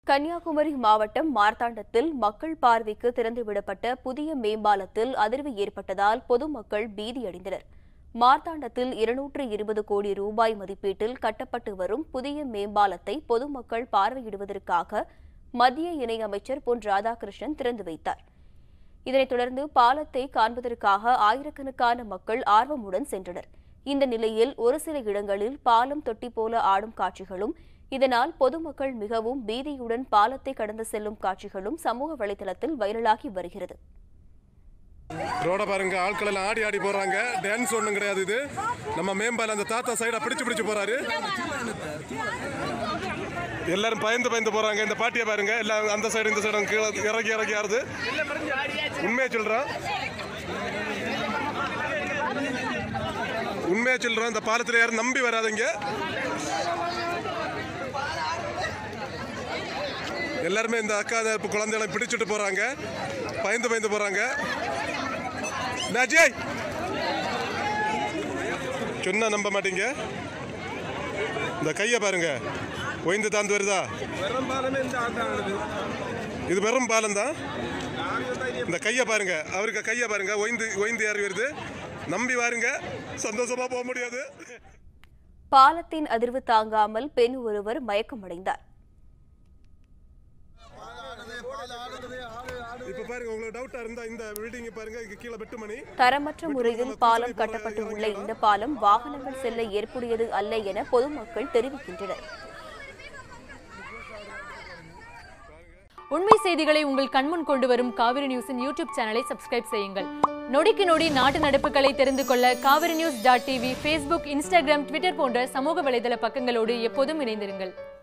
கன்னியாகுமரி மாவட்டம் மார்த்தாண்டத்தில் மக்கள் பார்வைக்கு திறந்துவிடப்பட்ட புதிய மேம்பாலத்தில் அதிர்வு ஏற்பட்டதால் பொதுமக்கள் பீதியடைந்தனர் மார்த்தாண்டத்தில் இருநூற்று இருபது கோடி ரூபாய் மதிப்பீட்டில் கட்டப்பட்டு வரும் புதிய மேம்பாலத்தை பொதுமக்கள் பார்வையிடுவதற்காக மத்திய இணையமைச்சர் பொன் ராதாகிருஷ்ணன் திறந்து வைத்தார் இதனைத் தொடர்ந்து பாலத்தை காண்பதற்காக ஆயிரக்கணக்கான மக்கள் ஆர்வமுடன் சென்றனர் இந்த நிலையில் ஒரு சில இடங்களில் பாலம் தொட்டி போல ஆடும் காட்சிகளும் இதனால் பொதுமக்கள் மிகவும் பீதியுடன் பாலத்தை கடந்து செல்லும் காட்சிகளும் சமூக வலைதளத்தில் வைரலாகி வருகிறது ரோட பாருங்க ஆட்கள் எல்லாம் ஆடி ஆடி போறாங்க டான்ஸ் ஒண்ணும் கிடையாது இது நம்ம மேம்பால அந்த தாத்தா சைடா பிடிச்சு பிடிச்சு போறாரு எல்லாரும் பயந்து பயந்து போறாங்க இந்த பாட்டியை பாருங்க எல்லாம் அந்த சைடு இந்த சைடு கீழே இறக்கி இறக்கி ஆறுது உண்மையா சொல்றோம் உண்மையா சொல்றோம் இந்த பாலத்துல யாரும் நம்பி வராதீங்க எல்லாருமே இந்த அக்கா இந்த குழந்தைகளை பிடிச்சிட்டு போறாங்க பயந்து பயந்து போறாங்க அஜய் சொன்னா நம்ப மாட்டீங்க இந்த கையை பாருங்க ஒய்ந்து தாந்து வருதா இது வெறும் பாலம் தான் இந்த கையை பாருங்க அவருக்கு கையை பாருங்க ஒய்ந்து ஒய்ந்து ஏறி வருது நம்பி வாருங்க சந்தோஷமா போக முடியாது பாலத்தின் அதிர்வு தாங்காமல் பெண் ஒருவர் மயக்கமடைந்தார் இப்ப பாருங்க உங்களுக்கு டவுட்டா இருந்தா இந்த பில்டிங் பாருங்க இங்க கீழே வெட்டு மணி தரமற்ற முறையில் பாலம் கட்டப்பட்டு உள்ள இந்த பாலம் வாகனங்கள் செல்ல ஏற்புடையது அல்ல என பொதுமக்கள் தெரிவிக்கின்றனர் உண்மை செய்திகளை உங்கள் கண்முன் கொண்டு வரும் காவிரி நியூஸின் யூடியூப் சேனலை சப்ஸ்கிரைப் செய்யுங்கள் நொடிக்கு நொடி நாட்டு நடப்புகளை தெரிந்து கொள்ள Kaveri news dot TV Facebook Instagram Twitter போன்ற சமூக வலைதள பக்கங்களோடு எப்போதும் இணைந்திருங்கள்